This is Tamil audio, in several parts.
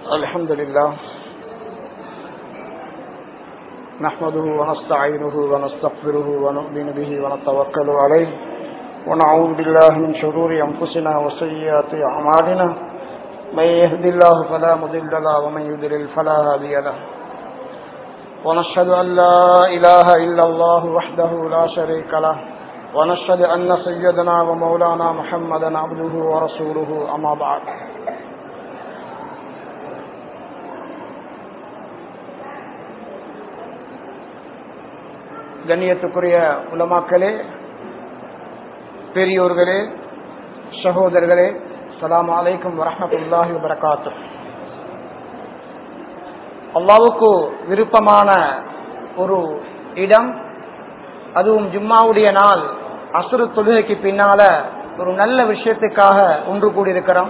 الحمد لله نحمده ونستعينه ونستغفره ونؤمن به ونتوكل عليه ونعوذ بالله من شرور أنفسنا وسيئات أعمالنا من يهد الله فلا مضل له ومن يضلل فلا هادي له ونشهد أن لا إله إلا الله وحده لا شريك له ونشهد أن سيدنا ومولانا محمدا عبده ورسوله أما بعد கண்ணியத்துக்குரிய உலமாக்களே பெரியோர்களே சகோதரர்களே சலாம் அலைக்கும் வரமத்துல்லாஹி வரகாத்து அல்லாவுக்கு விருப்பமான ஒரு இடம் அதுவும் ஜும்மாவுடைய நாள் அசுரு தொழுகைக்கு பின்னால ஒரு நல்ல விஷயத்துக்காக ஒன்று கூடியிருக்கிறோம்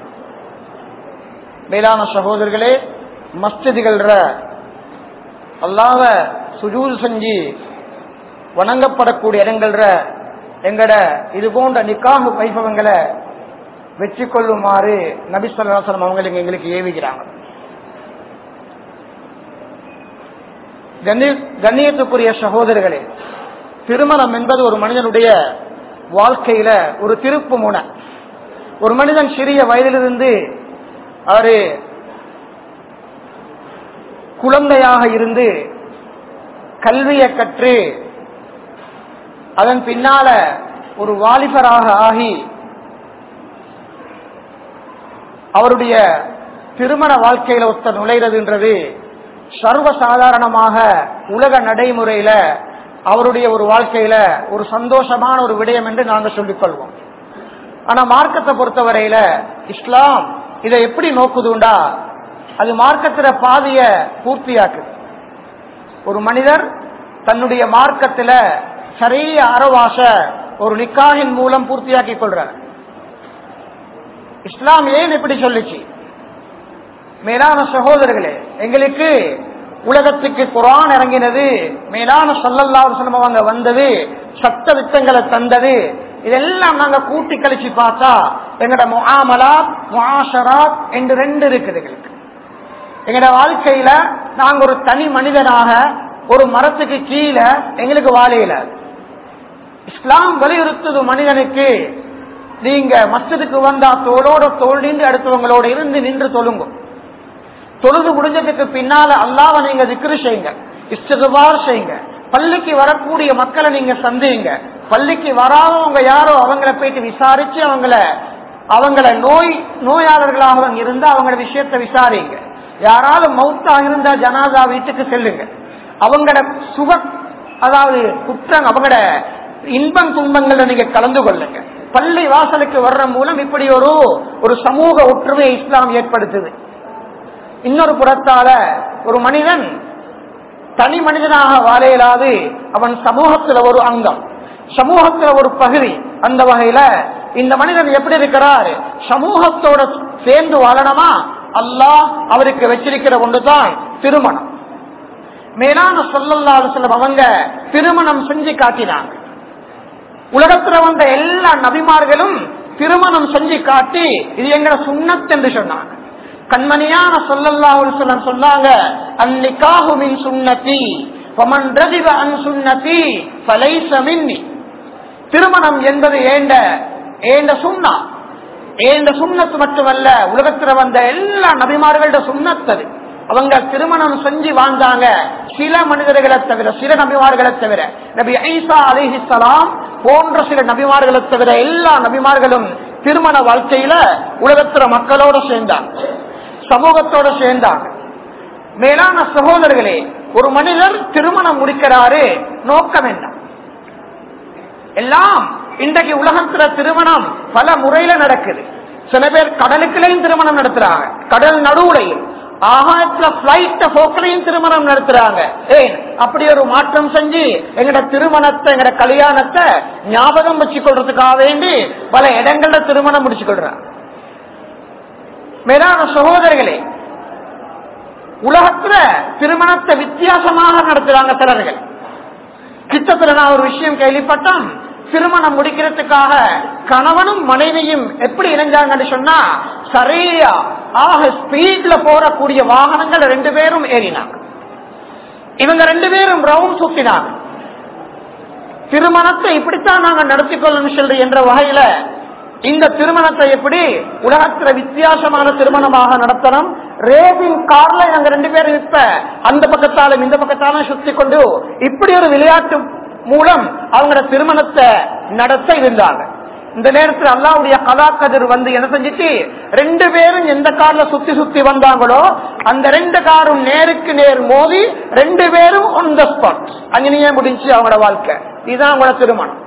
மேலான சகோதரர்களே மஸ்திதிகள்ற அல்லாவ சுஜூல் செஞ்சு வணங்கப்படக்கூடிய இடங்கள்ற எங்கட இது போன்ற நிக்காக வைபவங்களை வெற்றி கொள்ளுமாறு நபிசல்லாசலம் அவங்களுக்கு எங்களுக்கு ஏவுகிறாங்க கண்ணியத்துக்குரிய சகோதரர்களே திருமணம் என்பது ஒரு மனிதனுடைய வாழ்க்கையில ஒரு திருப்பு முனை ஒரு மனிதன் சிறிய வயதிலிருந்து அவரு குழந்தையாக இருந்து கல்வியை கற்று அதன் பின்னால ஒரு வாலிபராக ஆகி அவருடைய திருமண வாழ்க்கையில ஒத்த நுழைறதுன்றது சர்வசாதாரணமாக உலக நடைமுறையில அவருடைய ஒரு வாழ்க்கையில ஒரு சந்தோஷமான ஒரு விடயம் என்று நாங்கள் சொல்லிக் கொள்வோம் ஆனா மார்க்கத்தை பொறுத்தவரையில இஸ்லாம் இதை எப்படி நோக்குதுண்டா அது மார்க்கத்தில பாதிய பூர்த்தியாக்குது ஒரு மனிதர் தன்னுடைய மார்க்கத்துல சரிய அறவாச ஒரு நிக்காகின் மூலம் பூர்த்தியாக்கி கொள்றார் இஸ்லாம் ஏன் இப்படி சொல்லிச்சு மேலான சகோதரர்களே எங்களுக்கு உலகத்துக்கு குரான் இறங்கினது மேலான சொல்லல்லாவது அவங்க வந்தது சத்த வித்தங்களை தந்தது இதெல்லாம் நாங்க கூட்டி கழிச்சு பார்த்தா எங்கட முகாமலாத் முஆஷராத் என்று ரெண்டு இருக்குது எங்களுக்கு எங்கட வாழ்க்கையில நாங்க ஒரு தனி மனிதனாக ஒரு மரத்துக்கு கீழே எங்களுக்கு வாழையில இஸ்லாம் வலியுறுத்துது மனிதனுக்கு நீங்க மஸ்ஜிதுக்கு வந்தா தோளோட தோல் நின்று அடுத்தவங்களோட இருந்து நின்று தொழுங்கும் தொழுது முடிஞ்சதுக்கு பின்னால அல்லாவ நீங்க திக்ரு செய்யுங்க இஷ்டகுபார் செய்யுங்க பள்ளிக்கு வரக்கூடிய மக்களை நீங்க சந்திங்க பள்ளிக்கு வராதவங்க யாரோ அவங்கள போயிட்டு விசாரிச்சு அவங்கள அவங்கள நோய் நோயாளர்களாக இருந்தா அவங்கள விஷயத்த விசாரிங்க யாராவது மவுத்தா இருந்தா ஜனாதா வீட்டுக்கு செல்லுங்க அவங்களோட சுக அதாவது குற்றம் அவங்களோட இன்பம் துன்பங்கள்ல நீங்க கலந்து கொள்ளுங்க பள்ளி வாசலுக்கு வர்ற மூலம் இப்படி ஒரு ஒரு சமூக ஒற்றுமையை இஸ்லாம் ஏற்படுத்துது இன்னொரு புறத்தால ஒரு மனிதன் தனி மனிதனாக வாழ இயலாது அவன் சமூகத்துல ஒரு அங்கம் சமூகத்துல ஒரு பகுதி அந்த வகையில இந்த மனிதன் எப்படி இருக்கிறார் சமூகத்தோட சேர்ந்து வாழணுமா அல்லாஹ் அவருக்கு வச்சிருக்கிற ஒன்றுதான் திருமணம் மேலான சொல்லல்லாத சில அவங்க திருமணம் செஞ்சு காட்டினாங்க உலகத்துல வந்த எல்லா நபிமார்களும் திருமணம் செஞ்சு காட்டி இது எங்கட சுண்ணத் என்று சொன்னாங்க கண்மணியான சொல்லல்லாஹு சொன்னாங்க அந்நிக்காகுமின் சுண்ணத்தி பமன் ரதிவ அன் சுண்ணத்தி பலைச மின்னி திருமணம் என்பது ஏண்ட ஏண்ட சுண்ணா ஏண்ட சுண்ணத்து மட்டுமல்ல உலகத்துல வந்த எல்லா நபிமார்களோட சுண்ணத்தது அவங்க திருமணம் செஞ்சு வாழ்ந்தாங்க சில மனிதர்களை தவிர சில நபிமார்களை தவிர நபி ஐசா அலிஹிசலாம் போன்ற சில நபிமார்களை தவிர எல்லா நபிமார்களும் திருமண வாழ்க்கையில உலகத்துல மக்களோட சேர்ந்தாங்க சமூகத்தோட சேர்ந்தாங்க மேலான சகோதரர்களே ஒரு மனிதர் திருமணம் முடிக்கிறாரு நோக்கம் என்ன எல்லாம் இன்றைக்கு உலகத்துல திருமணம் பல முறையில நடக்குது சில பேர் கடலுக்குலையும் திருமணம் நடத்துறாங்க கடல் நடுவுலையும் ஆகாயத்துல பிளைட் போக்களையும் திருமணம் நடத்துறாங்க ஏன் அப்படி ஒரு மாற்றம் செஞ்சு எங்கட திருமணத்தை எங்கட கல்யாணத்தை ஞாபகம் வச்சு கொள்றதுக்காக வேண்டி பல இடங்கள்ல திருமணம் முடிச்சு கொள்றாங்க மேலான சகோதரர்களே உலகத்துல திருமணத்தை வித்தியாசமாக நடத்துறாங்க சிலர்கள் கிட்டத்துல நான் ஒரு விஷயம் கேள்விப்பட்டேன் திருமணம் முடிக்கிறதுக்காக கணவனும் மனைவியும் எப்படி இணைஞ்சாங்கன்னு சொன்னா சரியா ஆக ஸ்பீட்ல போறக்கூடிய வாகனங்கள் ரெண்டு பேரும் ஏறினாங்க இவங்க ரெண்டு பேரும் ரவுண்ட் சுத்தினாங்க திருமணத்தை இப்படித்தான் நாங்க நடத்தி கொள்ளணும் சொல்லி என்ற வகையில இந்த திருமணத்தை எப்படி உலகத்துல வித்தியாசமான திருமணமாக நடத்தணும் ரேசிங் கார்ல நாங்க ரெண்டு பேரும் இப்ப அந்த பக்கத்தாலும் இந்த பக்கத்தாலும் சுத்தி கொண்டு இப்படி ஒரு விளையாட்டு மூலம் அவங்களோட திருமணத்தை நடத்த இருந்தாங்க இந்த நேரத்தில் அல்லாவுடைய கலாக்கதிர் வந்து என்ன செஞ்சுட்டு ரெண்டு பேரும் எந்த கார்ல சுத்தி சுத்தி வந்தாங்களோ அந்த ரெண்டு காரும் நேருக்கு நேர் மோதி ரெண்டு பேரும் ஒன் த ஸ்பாட் அங்கனையே முடிஞ்சு அவங்களோட வாழ்க்கை இதுதான் அவங்களோட திருமணம்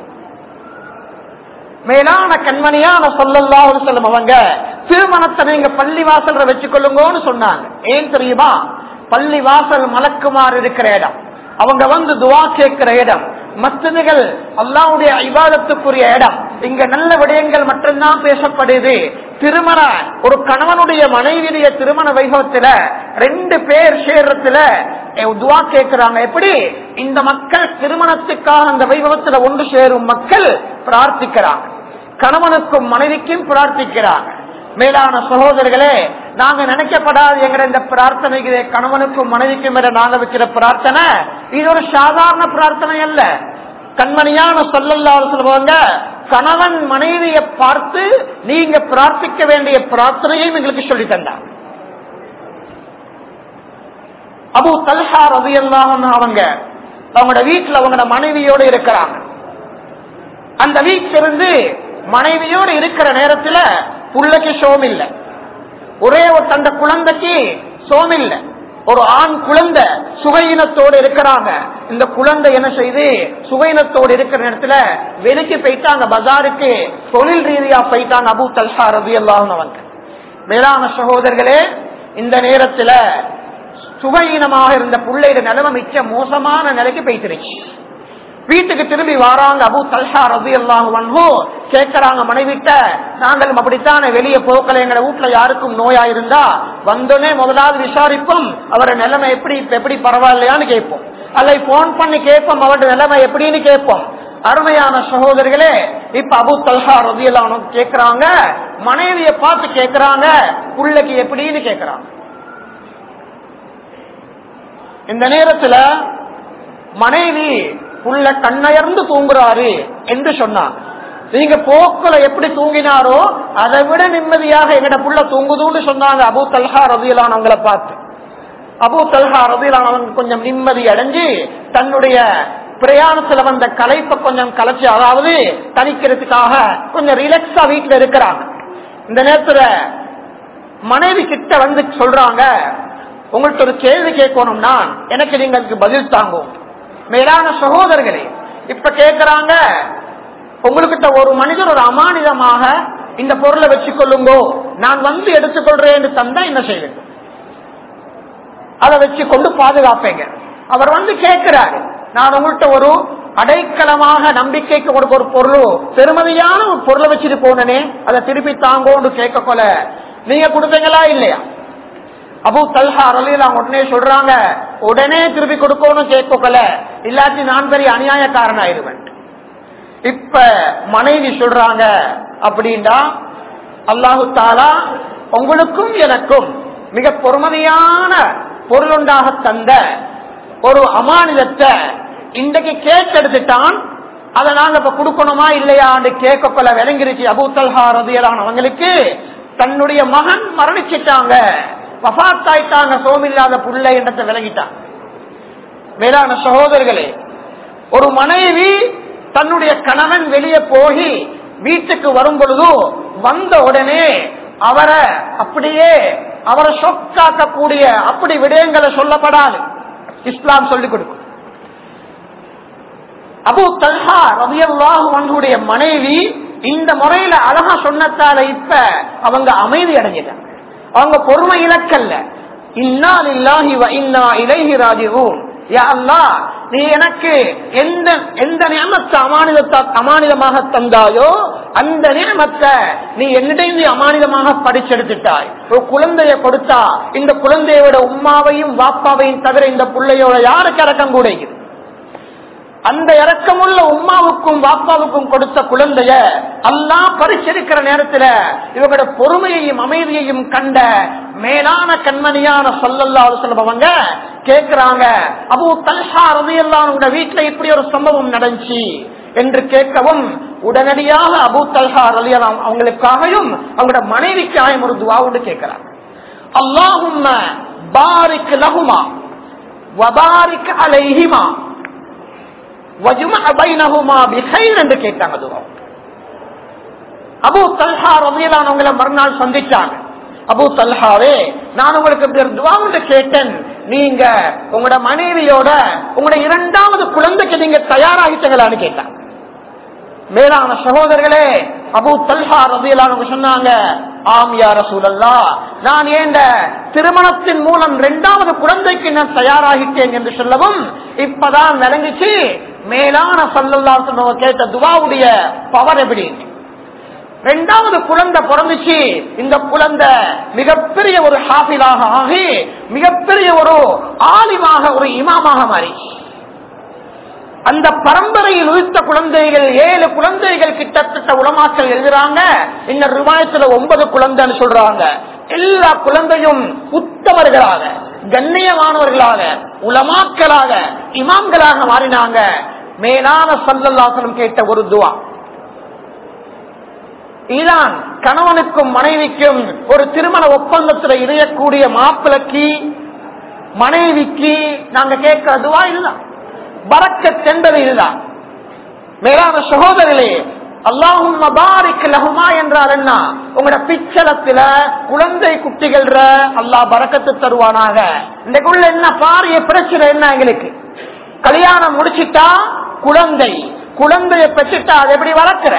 மேலான கண்மணியான சொல்லல்லாஹு சொல்லும் அவங்க திருமணத்தை நீங்க பள்ளி வாசல்ல வச்சுக்கொள்ளுங்கன்னு சொன்னாங்க ஏன் தெரியுமா பள்ளி வாசல் மலக்குமாறு இருக்கிற இடம் அவங்க வந்து துவா கேட்கிற இடம் மஸ்திதுகள் அல்லாவுடைய இவாதத்துக்குரிய இடம் இங்க நல்ல விடயங்கள் மட்டும்தான் பேசப்படுது திருமண ஒரு கணவனுடைய மனைவியுடைய திருமண வைபவத்துல ரெண்டு பேர் சேர்றதுல துவா கேட்கிறாங்க எப்படி இந்த மக்கள் திருமணத்துக்காக அந்த வைபவத்துல ஒன்று சேரும் மக்கள் பிரார்த்திக்கிறாங்க கணவனுக்கும் மனைவிக்கும் பிரார்த்திக்கிறாங்க மேலான சகோதரர்களே நாங்க நினைக்கப்படாது எங்கிற இந்த பிரார்த்தனைக்கு கணவனுக்கும் மனைவிக்கும் என்ற நாங்க வைக்கிற பிரார்த்தனை இது ஒரு சாதாரண பிரார்த்தனை அல்ல கண்மணியான சொல்லல்லாத சொல்லுவாங்க கணவன் மனைவியை பார்த்து நீங்க பிரார்த்திக்க வேண்டிய பிரார்த்தனையும் எங்களுக்கு சொல்லி தந்தார் அபு தல்ஹா ரவி அவங்க அவங்களோட வீட்டுல அவங்களோட மனைவியோடு இருக்கிறாங்க அந்த வீட்டில இருந்து மனைவியோடு இருக்கிற நேரத்துல புள்ளைக்கு சோம் இல்ல ஒரே ஒரு அந்த குழந்தைக்கு சோம் இல்ல ஒரு ஆண் குழந்தை சுகையினத்தோடு இருக்கிறாங்க இந்த குழந்தை என்ன செய்து சுகையினத்தோடு இருக்கிற நேரத்துல வெளிக்கு போயிட்டாங்க பஜாருக்கு தொழில் ரீதியா போயிட்டாங்க அபு தல்ஹா ரவி அவங்க மேலான சகோதரர்களே இந்த நேரத்துல சுகையினமாக இருந்த பிள்ளைയുടെ நிலைமை மிச்ச மோசமான நிலைக்கு போய்த்திருச்சு வீட்டுக்கு திரும்பி வாராங்க அபு தல்ஹா ரவி அல்லாஹு கேட்கறாங்க மனைவிட்ட நாங்களும் அப்படித்தானே வெளியே போக்கல எங்க வீட்டுல யாருக்கும் நோயா இருந்தா வந்தோடனே முதலாவது விசாரிப்போம் அவரோட நிலைமை எப்படி எப்படி பரவாயில்லையான்னு கேட்போம் அல்ல போன் பண்ணி கேட்போம் அவரோட நிலைமை எப்படின்னு கேட்போம் அருமையான சகோதரிகளே இப்ப அபு தல்ஹா ரவி எல்லாம் கேட்கறாங்க மனைவிய பார்த்து கேட்கறாங்க பிள்ளைக்கு எப்படின்னு கேட்கறாங்க இந்த நேரத்துல மனைவி புள்ள கண்ணயர்ந்து தூங்குறாரு என்று சொன்னார் நீங்க போக்குல எப்படி தூங்கினாரோ அதை விட நிம்மதியாக எங்கட புள்ள தூங்குதுன்னு சொன்னாங்க அபு தல்ஹா ரவியலான் அவங்கள பார்த்து அபு தல்ஹா ரவியலான் அவங்க கொஞ்சம் நிம்மதி அடைஞ்சு தன்னுடைய பிரயாணத்துல வந்த கலைப்ப கொஞ்சம் கலைச்சு அதாவது தணிக்கிறதுக்காக கொஞ்சம் ரிலாக்ஸா வீட்டுல இருக்கிறாங்க இந்த நேரத்துல மனைவி கிட்ட வந்து சொல்றாங்க உங்கள்ட்ட ஒரு கேள்வி கேட்கணும்னா எனக்கு நீங்க அதுக்கு பதில் தாங்கும் மேலான சகோதரர்களே இப்ப கேக்குறாங்க உங்களுக்கிட்ட ஒரு மனிதர் ஒரு அமானிதமாக இந்த பொருளை வச்சுக்கொள்ளுங்கோ நான் வந்து எடுத்துக்கொள்றேன் தந்தா என்ன செய்வேன் அதை வச்சு கொண்டு பாதுகாப்பேங்க அவர் வந்து கேட்கிறாரு நான் உங்கள்கிட்ட ஒரு அடைக்கலமாக நம்பிக்கைக்கு ஒரு ஒரு பொருள் பெருமதியான ஒரு பொருளை வச்சுட்டு போனனே அதை திருப்பி தாங்கோன்னு கேட்க கொல நீங்க கொடுத்தீங்களா இல்லையா அபு தல்ஹா ரலிலாம் உடனே சொல்றாங்க உடனே திருப்பி கொடுக்கணும் கேட்கல இல்லாட்டி நான் பெரிய அநியாயக்காரன் ஆயிடுவேன் இப்ப மனைவி சொல்றாங்க அப்படின்னா அல்லாஹு தாலா உங்களுக்கும் எனக்கும் மிக பொறுமதியான பொருளுண்டாக தந்த ஒரு அமானிதத்தை இன்றைக்கு கேட்டெடுத்துட்டான் அதை நாங்க இப்ப கொடுக்கணுமா இல்லையான்னு கேட்க கொள்ள விளங்கிருச்சு அபு தல்ஹா ரதியலான் அவங்களுக்கு தன்னுடைய மகன் மரணிச்சிட்டாங்க வபாத்தாயிட்டாங்க சோமில்லாத புள்ள என்றத்தை விளங்கிட்டாங்க மேலான சகோதரர்களே ஒரு மனைவி தன்னுடைய கணவன் வெளியே போய் வீட்டுக்கு வரும் பொழுது வந்த உடனே அவரை அப்படியே அவரை சொக்காக்கக்கூடிய அப்படி விடயங்களை சொல்லப்படாது இஸ்லாம் சொல்லிக் கொடுக்கும் அபு தல்ஹா ரவியல்லாஹுடைய மனைவி இந்த முறையில அழகா சொன்னத்தால இப்ப அவங்க அமைதி அடைஞ்சிட்டாங்க அவங்க பொறுமை இலக்கல்ல இன்னா இல்லாஹி இன்னா இலைஹி ராஜிவும் நீ எனக்கு எந்த எந்த நியமத்தை அமானிதத்தை அமானிதமாக தந்தாயோ அந்த நியமத்தை நீ என்னிடைந்து அமானிதமாக படிச்செடுத்துட்டாய் ஒரு குழந்தைய கொடுத்தா இந்த குழந்தையோட உம்மாவையும் வாப்பாவையும் தவிர இந்த பிள்ளையோட யாருக்கு இறக்கம் கூட அந்த இறக்கமுள்ள உம்மாவுக்கும் பாப்பாவுக்கும் கொடுத்த குழந்தைய அல்லாஹ் பரிசரிக்கிற நேரத்துல இவங்களோட பொறுமையையும் அமைதியையும் கண்ட மேலான கண்மணியான சொல்லல்லா சொல்லுபவங்க கேக்குறாங்க அபு தல்ஹா ரதியெல்லாம் வீட்டுல இப்படி ஒரு சம்பவம் நடந்துச்சு என்று கேட்கவும் உடனடியாக அபு தல்ஹா ரலியலாம் அவங்களுக்காகவும் அவங்களோட மனைவிக்காயும் ஒரு துவாவுண்டு கேட்கிறாங்க அல்லாஹும்ம பாரிக் லஹுமா வபாரிக் அலைஹிமா வஜும பைனஹுமா பிஹைர் என்று கேட்டாங்க துவா அபு தல்ஹா ரலியலானவங்களை மறுநாள் சந்திச்சாங்க அபு தல்ஹாவே நான் உங்களுக்கு இப்படி ஒரு துவா ஒன்று கேட்டேன் நீங்க உங்களோட மனைவியோட உங்களோட இரண்டாவது குழந்தைக்கு நீங்க தயாராகிட்டீங்களான்னு கேட்டாங்க மேலான சகோதரர்களே அபு தல்ஹா ரபியலானவங்க சொன்னாங்க ஆம் யா ரசூலல்லா நான் ஏண்ட திருமணத்தின் மூலம் இரண்டாவது குழந்தைக்கு நான் தயாராகிட்டேன் என்று சொல்லவும் இப்பதான் விளங்குச்சு மேலான சல்லல்லா சொன்னவங்க கேட்ட துவாவுடைய பவர் எப்படி ரெண்டாவது குழந்தை பிறந்துச்சு இந்த குழந்தை மிகப்பெரிய ஒரு ஹாஃபிலாக ஆகி மிகப்பெரிய ஒரு ஆலிமாக ஒரு இமாமாக மாறிச்சு அந்த பரம்பரையில் உதித்த குழந்தைகள் ஏழு குழந்தைகள் கிட்டத்தட்ட உலமாக்கள் எழுதுறாங்க இந்த ரிவாயத்துல ஒன்பது குழந்தைன்னு சொல்றாங்க எல்லா குழந்தையும் உத்தமர்களாக கண்ணியமானவர்களாக உலமாக்களாக இமாம்களாக மாறினாங்க மேலான சல்லல்லாசனம் கேட்ட ஒரு துவா இதுதான் கணவனுக்கும் மனைவிக்கும் ஒரு திருமண ஒப்பந்தத்தில் இணையக்கூடிய மாப்பிளைக்கு மனைவிக்கு நாங்க கேட்கிறதுவா இதுதான் பறக்க சென்றது இதுதான் மேலான சகோதரர்களே அல்லாஹும் மபாரிக் லஹுமா என்றால் என்ன உங்களோட பிச்சலத்துல குழந்தை குட்டிகள் அல்லாஹ் பறக்கத்து தருவானாக இன்றைக்குள்ள என்ன பாரிய பிரச்சனை என்ன எங்களுக்கு கல்யாணம் முடிச்சிட்டா குழந்தை குழந்தைய பெற்றுட்டா அதை எப்படி வளர்க்கிற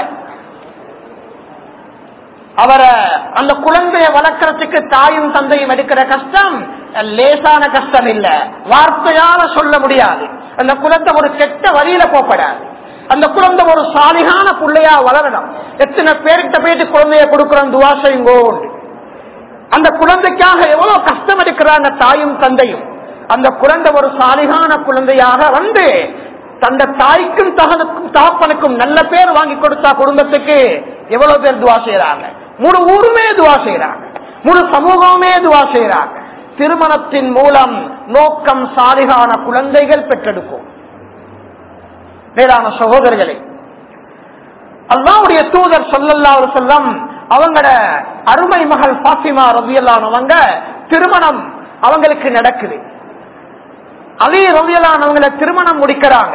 அவரை அந்த குழந்தைய வளர்க்கறதுக்கு தாயும் தந்தையும் எடுக்கிற கஷ்டம் லேசான கஷ்டம் இல்ல வார்த்தையால சொல்ல முடியாது அந்த குழந்தை ஒரு கெட்ட வழியில போப்படாது அந்த குழந்தை ஒரு சாலிகான பிள்ளையா வளரணும் எத்தனை பேர்கிட்ட போயிட்டு குழந்தைய கொடுக்கிறோம் துவா செய்யுங்கோ அந்த குழந்தைக்காக எவ்வளவு கஷ்டம் எடுக்கிறாங்க தாயும் தந்தையும் அந்த குழந்தை ஒரு சாலிகான குழந்தையாக வந்து தந்த தாய்க்கும் தகனுக்கும் தகப்பனுக்கும் நல்ல பேர் வாங்கி கொடுத்தா குடும்பத்துக்கு எவ்வளவு பேர் துவா செய்யறாங்க முழு ஊருமே துவா செய்யறாங்க முழு சமூகமே துவா செய்யறாங்க திருமணத்தின் மூலம் நோக்கம் சாலிகான குழந்தைகள் பெற்றெடுக்கும் மேலான சகோதரர்களே அல்லாவுடைய தூதர் சொல்லல்லா ஒரு சொல்லம் அவங்களோட அருமை மகள் பாத்திமா ரவியல்லானவங்க திருமணம் அவங்களுக்கு நடக்குது அலி ரவியலானவங்களை திருமணம் முடிக்கிறாங்க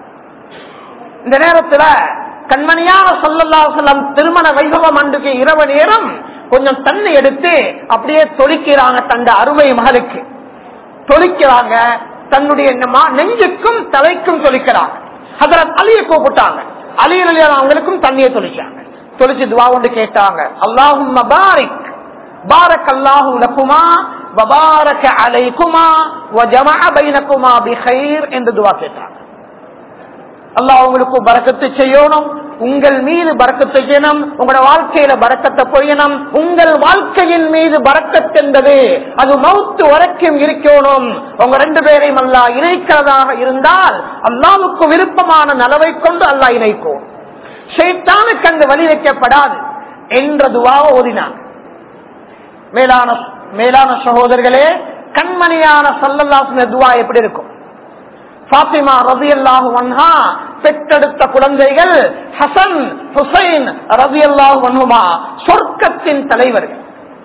இந்த நேரத்துல கண்மணியான சொல்லல்லா சொல்லம் திருமண வைபவம் அன்றைக்கு இரவு நேரம் கொஞ்சம் தண்ணி எடுத்து அப்படியே தொளிக்கிறாங்க தந்த அருமை மகளுக்கு தொளிக்கிறாங்க தன்னுடைய நெஞ்சுக்கும் தலைக்கும் தொளிக்கிறாங்க அதுல அலியை கூப்பிட்டாங்க அலியில் அவங்களுக்கும் தண்ணியை தொளிச்சாங்க தொளிச்சு துவா கொண்டு கேட்டாங்க அல்லாஹும் பாரிக் பாரக் அல்லாஹு லக்குமா வபாரக அலைக்குமா வஜமா பைனக்குமா பிஹைர் என்று துவா கேட்டாங்க அல்லாஹ் உங்களுக்கு பறக்கத்து செய்யணும் உங்கள் மீது பறக்கத்து செய்யணும் உங்களோட வாழ்க்கையில பறக்கத்தை பொய்யணும் உங்கள் வாழ்க்கையின் மீது பறக்கத் என்பது அது மௌத்து வரைக்கும் இருக்கணும் உங்க ரெண்டு பேரையும் அல்லா இணைக்கிறதாக இருந்தால் அல்லாவுக்கு விருப்பமான நலவை கொண்டு அல்லா இணைக்கும் ஷைத்தானுக்கு அங்கு வழி வைக்கப்படாது என்ற துவாவை ஓதினான் மேலான மேலான சகோதரர்களே கண்மணியான சல்லல்லாசன துவா எப்படி இருக்கும் பாத்திமா ரவி அல்லாஹு வன்ஹா பெற்றெடுத்த குழந்தைகள் ஹசன் ஹுசைன் ரவி அல்லாஹு வன்ஹுமா சொர்க்கத்தின் தலைவர்கள்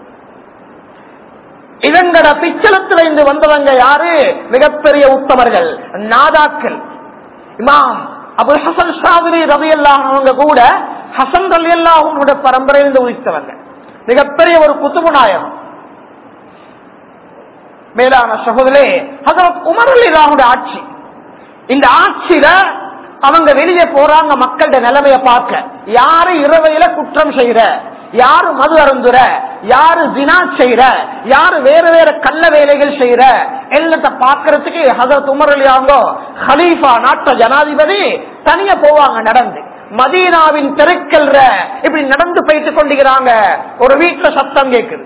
இவங்கட பிச்சலத்துல இருந்து வந்தவங்க யாரு மிகப்பெரிய உத்தமர்கள் நாதாக்கள் இமாம் அபுல் ஹசன் ஷாதிரி ரவி அவங்க கூட ஹசன் ரலி அல்லாஹுடைய பரம்பரையிலிருந்து உதித்தவங்க மிகப்பெரிய ஒரு குத்துபு நாயகம் மேலான சகோதரே ஹசரத் உமர் அலி ஆட்சி இந்த ஆட்சியில அவங்க வெளியே போறாங்க மக்களோட நிலைமைய பார்க்க யாரு இரவையில குற்றம் செய்யற யாரு மது அருந்துற யாரு தினா செய்யற யாரு வேற வேற கள்ள வேலைகள் செய்யற எல்லாத்த பாக்குறதுக்கு ஹசரத் உமர் அலியாங்கோ ஹலீஃபா நாட்ட ஜனாதிபதி தனியா போவாங்க நடந்து மதீனாவின் தெருக்கல்ற இப்படி நடந்து போயிட்டு கொண்டிருக்கிறாங்க ஒரு வீட்டுல சத்தம் கேக்குது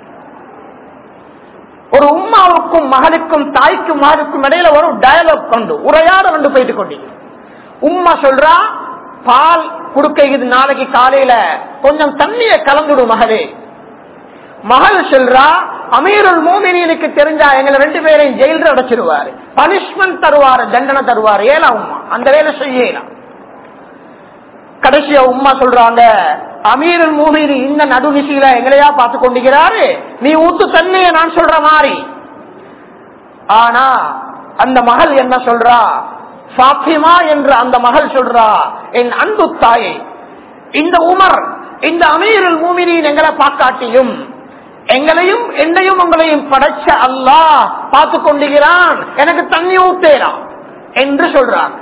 ஒரு உம்மாவுக்கும் மகளுக்கும் தாய்க்கும் மகளுக்கும் இடையில ஒரு டயலாக் கொண்டு உரையாட கொண்டு போயிட்டு கொண்டீங்க உம்மா சொல்றா பால் குடுக்க நாளைக்கு காலையில கொஞ்சம் தண்ணிய கலந்துடும் மகளே மகள் சொல்றா அமீருல் மோமினியனுக்கு தெரிஞ்சா எங்களை ரெண்டு பேரையும் ஜெயில அடைச்சிருவாரு பனிஷ்மெண்ட் தருவாரு தண்டனை தருவாரு ஏலா உம்மா அந்த வேலை செய்யலாம் கடைசியா உம்மா சொல்றாங்க அமீருல் மூமினி இந்த நடுநிசையில எங்களையா பார்த்து கொண்டிருக்கிறாரு நீ ஊத்து தண்ணிய நான் சொல்ற மாதிரி ஆனா அந்த மகள் என்ன சொல்றா சாத்தியமா என்று அந்த மகள் சொல்றா என் அன்பு தாயை இந்த உமர் இந்த அமீருல் மூமினின் எங்களை பார்க்காட்டியும் எங்களையும் என்னையும் உங்களையும் படைச்ச அல்லாஹ் பார்த்து கொண்டிருக்கிறான் எனக்கு தண்ணி ஊத்தேறான் என்று சொல்றாங்க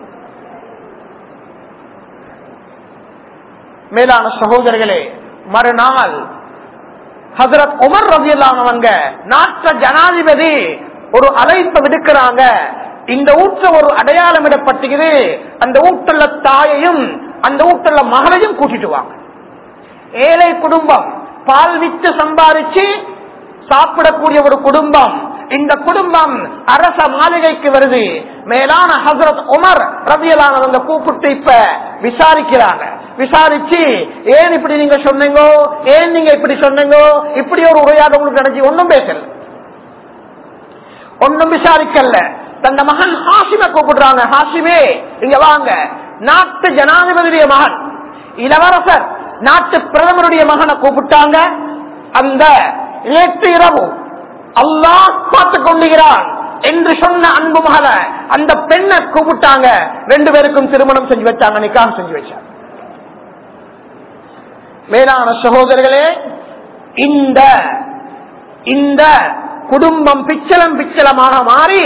மேலான சகோதரர்களே மறுநாள் ஹசரத் உமர் ரவியல்லானவங்க நாட்ட ஜனாதிபதி ஒரு அழைப்பை விடுக்கிறாங்க இந்த ஊற்ற ஒரு அடையாளம் இடப்பட்டுகிறது அந்த ஊட்டுள்ள தாயையும் அந்த ஊட்டுள்ள மகளையும் கூட்டிட்டு வாங்க ஏழை குடும்பம் பால் வித்து சம்பாதிச்சு சாப்பிடக்கூடிய ஒரு குடும்பம் இந்த குடும்பம் அரச மாளிகைக்கு வருது மேலான ஹசரத் உமர் ரவியலானவங்க கூப்பிட்டு இப்ப விசாரிக்கிறாங்க விசாரிச்சு ஏன் இப்படி நீங்க சொன்னீங்க ஏன் நீங்க இப்படி சொன்னீங்க இப்படி ஒரு உரையாட உங்களுக்கு நினைச்சு ஒன்னும் பேசல ஒன்னும் விசாரிக்கல தந்த மகன் ஹாசிம கூப்பிடுறாங்க ஹாசிமே இங்க வாங்க நாட்டு ஜனாதிபதியுடைய மகன் இளவரசர் நாட்டு பிரதமருடைய மகனை கூப்பிட்டாங்க அந்த நேற்று இரவு அல்லாஹ் பார்த்து கொண்டுகிறான் என்று சொன்ன அன்பு மகள அந்த பெண்ணை கூப்பிட்டாங்க ரெண்டு பேருக்கும் திருமணம் செஞ்சு வச்சாங்க நிக்காக செஞ்சு வச்சாங்க மேலான சகோதரர்களே இந்த இந்த குடும்பம் பிச்சலம் பிச்சலமாக மாறி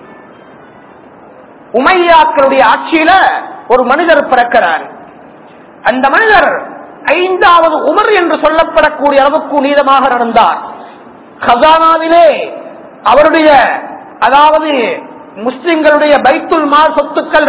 உமையாக்களுடைய ஆட்சியில ஒரு மனிதர் பிறக்கிறார் அந்த மனிதர் ஐந்தாவது உமர் என்று சொல்லப்படக்கூடிய அளவுக்கு நீதமாக நடந்தார் கசானாவிலே அவருடைய அதாவது முஸ்லிம்களுடைய பைத்துல் மால் சொத்துக்கள்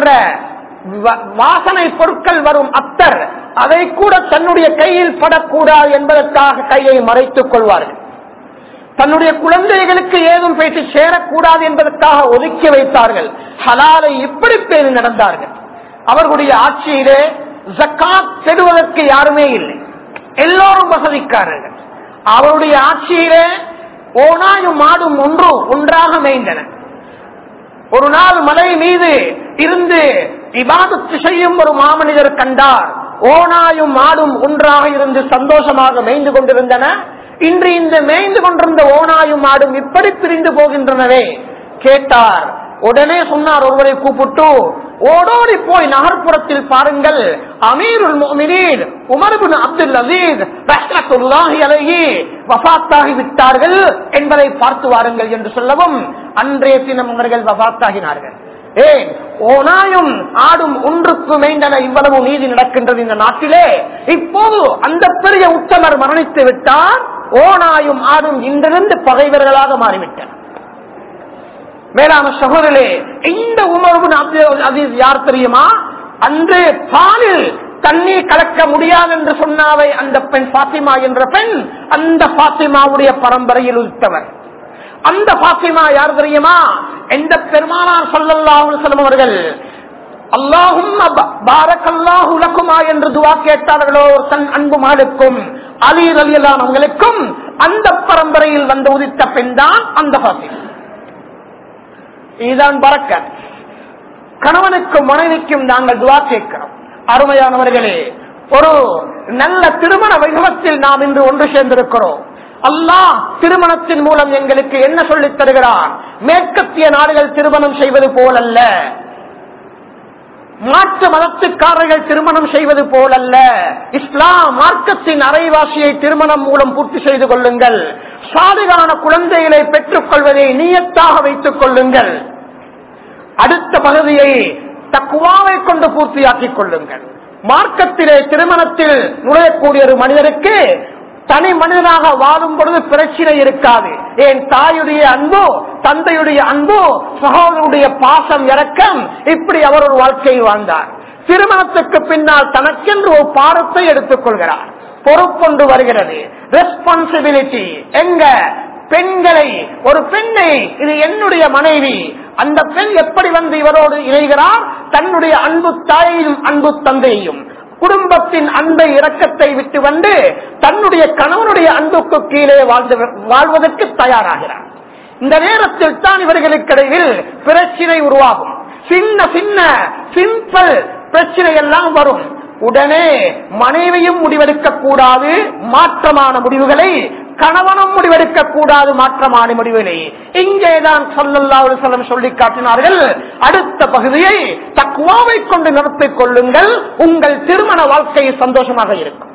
வாசனை பொருட்கள் வரும் அத்தர் அதை கூட தன்னுடைய கையில் படக்கூடாது என்பதற்காக கையை மறைத்துக் கொள்வார்கள் தன்னுடைய குழந்தைகளுக்கு ஏதும் பேசி சேரக்கூடாது என்பதற்காக ஒதுக்கி வைத்தார்கள் ஹலாலை இப்படி பேணி நடந்தார்கள் அவர்களுடைய ஆட்சியிலே ஜக்காத் பெறுவதற்கு யாருமே இல்லை எல்லோரும் வசதிக்காரர்கள் அவருடைய ஆட்சியிலே ஓனாயும் மாடும் ஒன்று ஒன்றாக மேய்ந்தன ஒரு நாள் மலை மீது இருந்து விவாதத்து செய்யும் ஒரு மாமனிதர் கண்டார் ஓனாயும் மாடும் ஒன்றாக இருந்து சந்தோஷமாக மேய்ந்து கொண்டிருந்தன இன்று இந்த மேய்ந்து கொண்டிருந்த ஓனாயும் மாடும் இப்படி பிரிந்து போகின்றனவே கேட்டார் உடனே சொன்னார் ஒருவரை கூப்பிட்டு ஓடோடி போய் நகர்ப்புறத்தில் பாருங்கள் அமீருல் மோமினீர் உமர்பின் அப்துல் அசீஸ் ரஹ்மத்துல்லாஹி அலைஹி வஃபாத்தாகி விட்டார்கள் என்பதை பார்த்து வாருங்கள் என்று சொல்லவும் அன்றைய தினம் அவர்கள் வஃபாத்தாகினார்கள் ஏன் ஓனாயும் ஆடும் ஒன்றுக்கு மேய்ந்தன இவ்வளவு நீதி நடக்கின்றது இந்த நாட்டிலே இப்போது அந்த பெரிய உத்தமர் மரணித்து விட்டார் ஓனாயும் ஆடும் இன்றிருந்து பகைவர்களாக மாறிவிட்டனர் மேலான சகோதரே இந்த உமர்வு அசீஸ் யார் தெரியுமா அன்று பாலில் தண்ணீர் கலக்க முடியாது என்று சொன்னாவை அந்த பெண் பாத்திமா என்ற பெண் அந்த பாத்திமாவுடைய பரம்பரையில் உத்தவர் அந்த பாத்திமா யார் தெரியுமா எந்த பெருமானார் சொல்லல்லாஹும் அவர்கள் அல்லாஹும் பாரக்கல்லாஹு லக்குமா என்று துவா கேட்டார்களோ தன் அன்பு மாலுக்கும் அலி அலியலான் அவங்களுக்கும் அந்த பரம்பரையில் வந்து உதித்த பெண் தான் அந்த பாத்திமா இதுதான் பறக்க கணவனுக்கும் மனைவிக்கும் நாங்கள் துவா கேட்கிறோம் அருமையானவர்களே ஒரு நல்ல திருமண வைபவத்தில் நாம் இன்று ஒன்று சேர்ந்திருக்கிறோம் அல்லாஹ் திருமணத்தின் மூலம் எங்களுக்கு என்ன சொல்லித் தருகிறான் மேற்கத்திய நாடுகள் திருமணம் செய்வது போலல்ல மாற்று மதத்துக்காரர்கள் திருமணம் செய்வது போலல்ல இஸ்லாம் மார்க்கத்தின் அரைவாசியை திருமணம் மூலம் பூர்த்தி செய்து கொள்ளுங்கள் சாதுகான குழந்தைகளை பெற்றுக் கொள்வதை நீயத்தாக வைத்துக் கொள்ளுங்கள் அடுத்த பகுதியை தக்குவாவை கொண்டு பூர்த்தியாக்கிக் கொள்ளுங்கள் மார்க்கத்திலே திருமணத்தில் நுழையக்கூடிய ஒரு மனிதருக்கு தனி மனிதனாக வாழும் பொழுது பிரச்சனை இருக்காது என் தாயுடைய அன்பு தந்தையுடைய அன்பு சகோதரனுடைய பாசம் இறக்கம் இப்படி அவர் ஒரு வாழ்க்கையை வாழ்ந்தார் திருமணத்துக்கு பின்னால் தனக்கென்று ஒரு பாடத்தை எடுத்துக் கொள்கிறார் பொறுப்பொன்று வருகிறது ரெஸ்பான்சிபிலிட்டி எங்க பெண்களை ஒரு பெண்ணை இது என்னுடைய மனைவி அந்த பெண் எப்படி வந்து இவரோடு இணைகிறார் தன்னுடைய அன்பு தாயையும் அன்பு தந்தையையும் குடும்பத்தின் அன்பை இரக்கத்தை விட்டு வந்து தன்னுடைய கணவனுடைய அன்புக்கு கீழே வாழ்ந்து வாழ்வதற்கு தயாராகிறார் இந்த நேரத்தில் தான் இவர்களுக்கு இடையில் பிரச்சனை உருவாகும் சின்ன சின்ன சிம்பிள் பிரச்சனை எல்லாம் வரும் உடனே மனைவியும் முடிவெடுக்க கூடாது மாற்றமான முடிவுகளை கணவனும் முடிவெடுக்க கூடாது மாற்றமான முடிவுகளை இங்கேதான் சொல்லல்லா செல்லம் சொல்லி காட்டினார்கள் அடுத்த பகுதியை தக்குவாவை கொண்டு நிறுத்திக் கொள்ளுங்கள் உங்கள் திருமண வாழ்க்கை சந்தோஷமாக இருக்கும்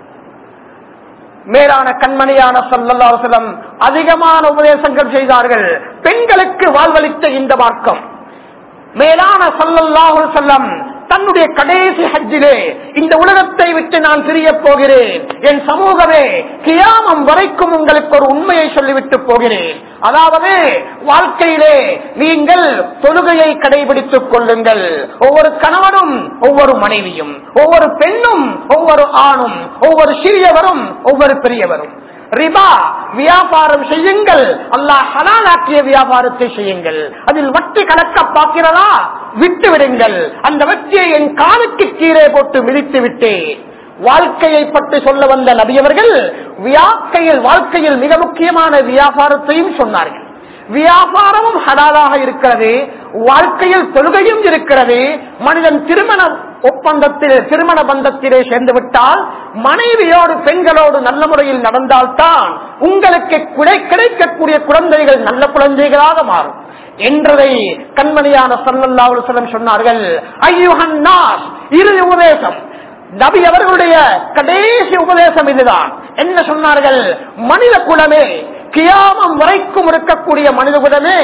மேலான கண்மணியான சல்லல்லாஹுலம் அதிகமான உபதேசங்கள் செய்தார்கள் பெண்களுக்கு வாழ்வளித்த இந்த மார்க்கம் மேலான சல்லல்லாஹு செல்லம் தன்னுடைய கடைசி ஹஜ்ஜிலே இந்த உலகத்தை விட்டு நான் பிரிய போகிறேன் என் சமூகமே கியாமம் வரைக்கும் உங்களுக்கு ஒரு உண்மையை சொல்லிவிட்டு போகிறேன் அதாவது வாழ்க்கையிலே நீங்கள் தொழுகையை கடைபிடித்துக் கொள்ளுங்கள் ஒவ்வொரு கணவனும் ஒவ்வொரு மனைவியும் ஒவ்வொரு பெண்ணும் ஒவ்வொரு ஆணும் ஒவ்வொரு சிறியவரும் ஒவ்வொரு பெரியவரும் ரிபா வியாபாரம் செய்யுங்கள் அல்லாஹ் ஹலாலாக்கிய வியாபாரத்தை செய்யுங்கள் அதில் வட்டி கலக்க பார்க்கிறதா விட்டு விடுங்கள் அந்த வட்டியை என் காலுக்கு கீழே போட்டு மிதித்து விட்டேன் வாழ்க்கையை பற்றி சொல்ல வந்த நபியவர்கள் வாழ்க்கையில் வாழ்க்கையில் மிக முக்கியமான வியாபாரத்தையும் சொன்னார்கள் வியாபாரமும் ஹலாலாக இருக்கிறது வாழ்க்கையில் தொழுகையும் இருக்கிறது மனிதன் திருமண ஒப்பந்தத்தில் திருமண பந்தத்திலே சேர்ந்து விட்டால் மனைவியோடு பெண்களோடு நல்ல முறையில் நடந்தால்தான் உங்களுக்கு கிடைக்கக்கூடிய குழந்தைகள் நல்ல குழந்தைகளாக மாறும் என்றதை கண்மணியான சல்லல்லாஹு செல்லம் சொன்னார்கள் ஐயுஹன்னாஸ் இறுதி உபதேசம் நபி அவர்களுடைய கடைசி உபதேசம் இதுதான் என்ன சொன்னார்கள் மனித குலமே கியாமம் வரைக்கும் இருக்கக்கூடிய மனித குலமே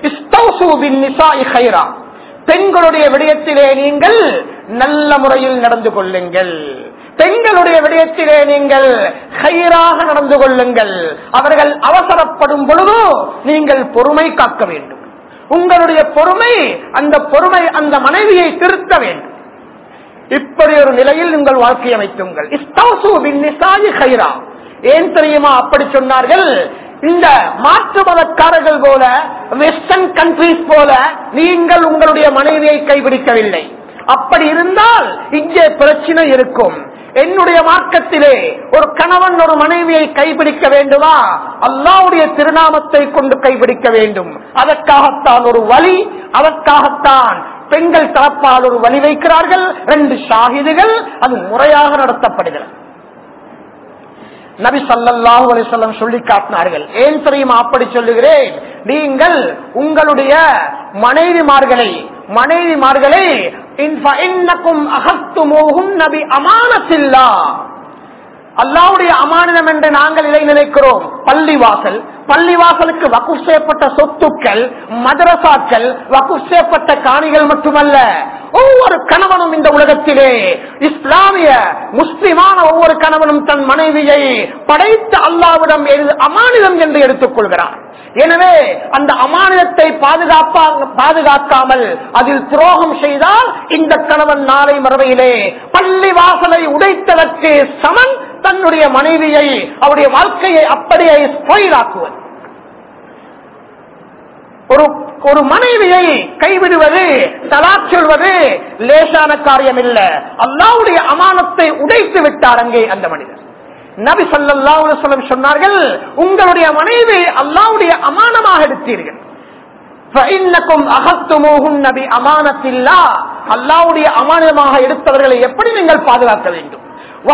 பெண்களுடைய விடயத்திலே நீங்கள் நல்ல முறையில் நடந்து கொள்ளுங்கள் பெண்களுடைய விடயத்திலே நீங்கள் கயிறாக நடந்து கொள்ளுங்கள் அவர்கள் அவசரப்படும் பொழுது நீங்கள் பொறுமை காக்க வேண்டும் உங்களுடைய பொறுமை அந்த பொறுமை அந்த மனைவியை திருத்த வேண்டும் இப்படி ஒரு நிலையில் உங்கள் வாழ்க்கை அமைத்துங்கள் ஏன் தெரியுமா அப்படி சொன்னார்கள் இந்த மாற்று மதக்காரர்கள் போல வெஸ்டர்ன் கண்ட்ரிஸ் போல நீங்கள் உங்களுடைய மனைவியை கைபிடிக்கவில்லை அப்படி இருந்தால் இங்கே பிரச்சனை இருக்கும் என்னுடைய மார்க்கத்திலே ஒரு கணவன் ஒரு மனைவியை கைபிடிக்க வேண்டுமா அல்லாவுடைய திருநாமத்தை கொண்டு கைபிடிக்க வேண்டும் அதற்காகத்தான் ஒரு வழி அதற்காகத்தான் பெண்கள் தரப்பால் ஒரு வழி வைக்கிறார்கள் ரெண்டு ஷாகிதுகள் அது முறையாக நடத்தப்படுகிறது நபி சல்லாஹூ அலிசல்லம் சொல்லி காட்டினார்கள் ஏன் தெரியுமா அப்படி சொல்லுகிறேன் நீங்கள் உங்களுடைய மனைவிமார்களை மனைவிமார்களை அகத்துமோகும் நபி அமானத்தில்லா அல்லாவுடைய அமானிதம் என்று நாங்கள் இதை நினைக்கிறோம் பள்ளிவாசல் பள்ளிவாசலுக்கு வக்கு செய்யப்பட்ட சொத்துக்கள் மதரசாக்கள் வக்கு செய்யப்பட்ட காணிகள் மட்டுமல்ல ஒவ்வொரு கணவனும் இந்த உலகத்திலே இஸ்லாமிய முஸ்லிமான ஒவ்வொரு கணவனும் தன் மனைவியை படைத்த அல்லாவிடம் அமானிதம் என்று எடுத்துக் கொள்கிறார் எனவே அந்த அமானியத்தை பாதுகாப்பா பாதுகாக்காமல் அதில் துரோகம் செய்தால் இந்த கணவன் நாளை மறுவையிலே பள்ளி வாசலை உடைத்ததற்கு சமன் தன்னுடைய மனைவியை அவருடைய வாழ்க்கையை அப்படியே ஸ்பொயிலாக்குவது ஒரு ஒரு மனைவியை கைவிடுவது தலா சொல்வது லேசான காரியம் இல்ல அல்லாவுடைய அமானத்தை உடைத்து விட்டார் அங்கே அந்த மனிதர் நபி சல்லாஹ் சொன்னார்கள் உங்களுடைய மனைவி அல்லாவுடைய அமானமாக எடுத்தீர்கள் நபி அமானத்தில்லா அல்லாவுடைய அமானமாக எடுத்தவர்களை எப்படி நீங்கள் பாதுகாக்க வேண்டும்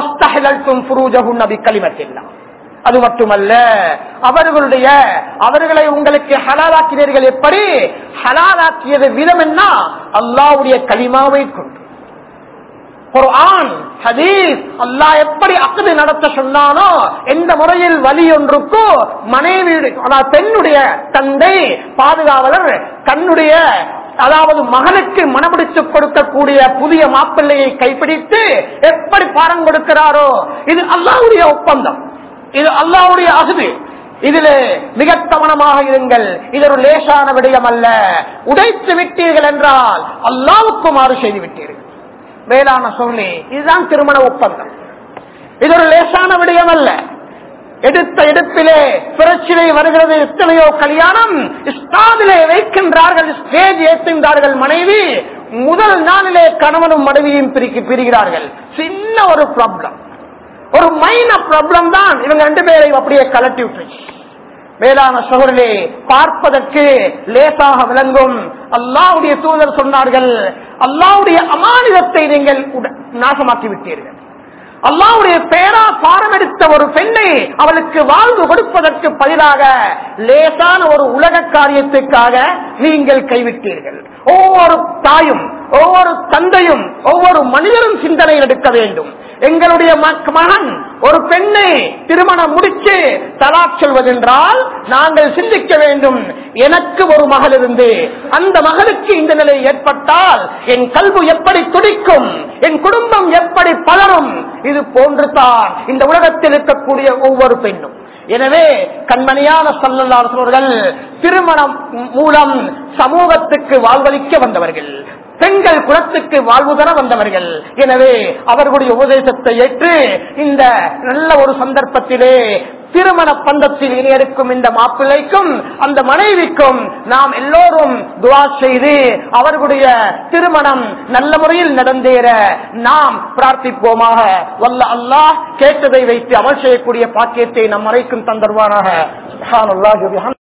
நபி களிமத்தில்லா அது மட்டுமல்ல அவர்களுடைய அவர்களை உங்களுக்கு ஹலாலாக்கினீர்கள் எப்படி ஹலாலாக்கியது விதம் என்ன அல்லாவுடைய களிமாவை கொண்டு குர்ஆன் ஹதீஸ் அல்லாஹ் எப்படி அக்கது நடத்த சொன்னானோ எந்த முறையில் வழி ஒன்றுக்கோ மனைவி அதாவது பெண்ணுடைய தந்தை பாதுகாவலர் தன்னுடைய அதாவது மகனுக்கு மனமுடிச்சு கொடுக்கக்கூடிய புதிய மாப்பிள்ளையை கைப்பிடித்து எப்படி பாரம் கொடுக்கிறாரோ இது அல்லாவுடைய ஒப்பந்தம் இது அல்லாவுடைய அகுது இதில் மிக கவனமாக இருங்கள் இது ஒரு லேசான விடயம் அல்ல உடைத்து விட்டீர்கள் என்றால் அல்லாவுக்கு மாறு செய்து விட்டீர்கள் மேலான சொல்லி இதுதான் திருமண ஒப்பந்தம் இது ஒரு லேசான விடயம் அல்ல எடுத்த எடுப்பிலே பிரச்சனை வருகிறது எத்தனையோ கல்யாணம் ஸ்டாதிலே வைக்கின்றார்கள் ஸ்டேஜ் ஏற்றுகின்றார்கள் மனைவி முதல் நாளிலே கணவனும் மனைவியும் பிரிக்கு பிரிகிறார்கள் சின்ன ஒரு ப்ராப்ளம் ஒரு மைனர் ப்ராப்ளம் தான் இவங்க ரெண்டு பேரையும் அப்படியே கலட்டி விட்டுருச்சு மேலான சோழர்களே பார்ப்பதற்கு லேசாக விளங்கும் அல்லாவுடைய தூதர் சொன்னார்கள் அல்லாவுடைய அமானிதத்தை நீங்கள் உட- நாசமாக்கி விட்டீர்கள் அல்லாவுடைய பேரா பாரம் எடுத்த ஒரு பெண்ணை அவளுக்கு வாழ்வு கொடுப்பதற்கு பதிலாக லேசான ஒரு உலக காரியத்துக்காக நீங்கள் கைவிட்டீர்கள் ஒவ்வொரு தாயும் ஒவ்வொரு தந்தையும் ஒவ்வொரு மனிதரும் சிந்தனை எடுக்க வேண்டும் எங்களுடைய மக்- மகன் ஒரு பெண்ணை திருமணம் முடிச்சு தலாக் சொல்வதென்றால் நாங்கள் சிந்திக்க வேண்டும் எனக்கு ஒரு மகள் இருந்து அந்த மகளுக்கு இந்த நிலை ஏற்பட்டால் என் கல்வி எப்படி துடிக்கும் என் குடும்பம் எப்படி பலரும் இது போன்றுதான் இந்த உலகத்தில் இருக்கக்கூடிய ஒவ்வொரு பெண்ணும் எனவே கண்மணியான சல்லல்லாசவர்கள் திருமணம் மூலம் சமூகத்துக்கு வாழ்வளிக்க வந்தவர்கள் பெண்கள் குலத்துக்கு வாழ்வு தர வந்தவர்கள் எனவே அவர்களுடைய உபதேசத்தை ஏற்று இந்த நல்ல ஒரு சந்தர்ப்பத்திலே திருமண பந்தத்தில் இணையருக்கும் இந்த மாப்பிள்ளைக்கும் அந்த மனைவிக்கும் நாம் எல்லோரும் துவா செய்து அவர்களுடைய திருமணம் நல்ல முறையில் நடந்தேற நாம் பிரார்த்திப்போமாக வல்ல அல்லாஹ் கேட்டதை வைத்து அமல் செய்யக்கூடிய பாக்கியத்தை நம் அனைக்கும் தந்தருவானாக சுப்ஹானல்லாஹி வபிஹம்திஹி.